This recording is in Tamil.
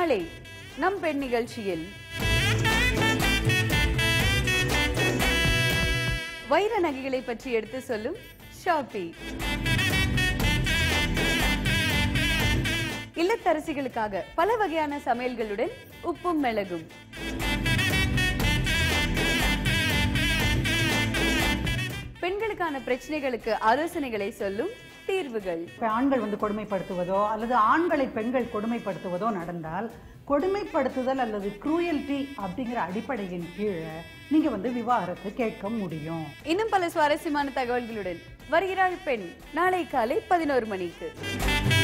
நாளை நம் பெண் நிகழ்ச்சியில் வைர நகைகளை பற்றி எடுத்து சொல்லும் ஷாப்பி இல்லத்தரசிகளுக்காக பல வகையான சமையல்களுடன் உப்பும் மிளகும் பெண்களுக்கான பிரச்சனைகளுக்கு ஆலோசனைகளை சொல்லும் தீர்வுகள் இப்ப ஆண்கள் வந்து கொடுமைப்படுத்துவதோ அல்லது ஆண்களை பெண்கள் கொடுமைப்படுத்துவதோ நடந்தால் கொடுமைப்படுத்துதல் அல்லது குரூயல்டி அப்படிங்கிற அடிப்படையின் கீழே நீங்க வந்து விவாகரத்து கேட்க முடியும் இன்னும் பல சுவாரஸ்யமான தகவல்களுடன் வருகிறாள் பெண் நாளை காலை பதினோரு மணிக்கு